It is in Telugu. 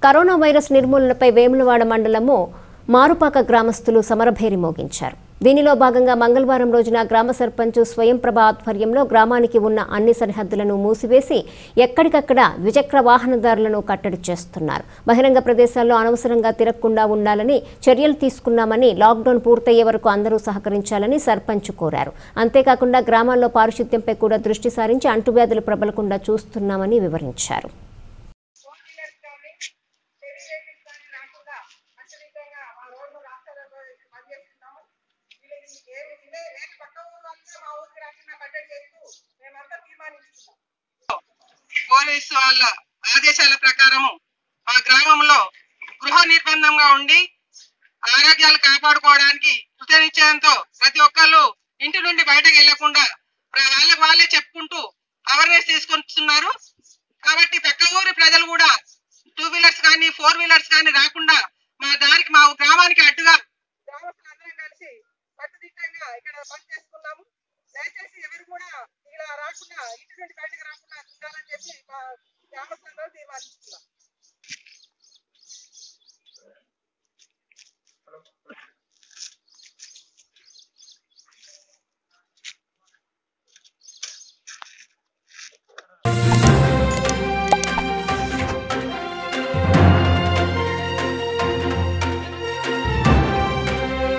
కరోనా వైరస్ నిర్మూలనపై వేములవాడ మండలము మారుపాక గ్రామస్తులు సమరభేరి మోగించారు దీనిలో భాగంగా మంగళవారం రోజున గ్రామ సర్పంచ్ స్వయంప్రభ ఆధ్వర్యంలో గ్రామానికి ఉన్న అన్ని సరిహద్దులను మూసివేసి ఎక్కడికక్కడ ద్విచక్ర వాహనదారులను కట్టడి చేస్తున్నారు బహిరంగ ప్రదేశాల్లో అనవసరంగా తిరగకుండా ఉండాలని చర్యలు తీసుకున్నామని లాక్డౌన్ పూర్తయ్యే వరకు అందరూ సహకరించాలని సర్పంచ్ కోరారు అంతేకాకుండా గ్రామాల్లో పారిశుద్ధ్యంపై కూడా దృష్టి సారించి అంటువ్యాధులు ప్రబలకుండా చూస్తున్నామని వివరించారు ఫోర్టీలర్స్ కానీ టెలివేటివ్స్ కానీ రాకుండా ఖచ్చితంగా మా రోడ్డు రాష్ట్రాలలో పనిచేస్తున్నాము వీళ్ళకి ఏమి ఇదే రేపు పక్క ఊరు అంతా మా ఊరికి రాకుండా కట్టడి చేస్తూ మేమంతా తీర్మానిస్తున్నాం పోలీసు వాళ్ళ ఆదేశాల ప్రకారము మా గ్రామంలో గృహ నిర్బంధంగా ఉండి ఆరోగ్యాలు కాపాడుకోవడానికి కృతనిశ్చయంతో ప్రతి ఒక్కళ్ళు ఇంటి నుండి బయటకు వెళ్లకుండా వాళ్ళకి వాళ్ళే చెప్పుకుంటూ అవేర్నెస్ తీసుకుంటున్నారు కాబట్టి పక్క ఊరి ప్రజలు కూడా టూ వీలర్స్ కానీ ఫోర్ వీలర్స్ కానీ రాకుండా మా దారికి మా గ్రామానికి అడ్డుగా గ్రామస్తులందరం కలిసి కట్టుదిట్టంగా ఇక్కడ పని చేసుకున్నాము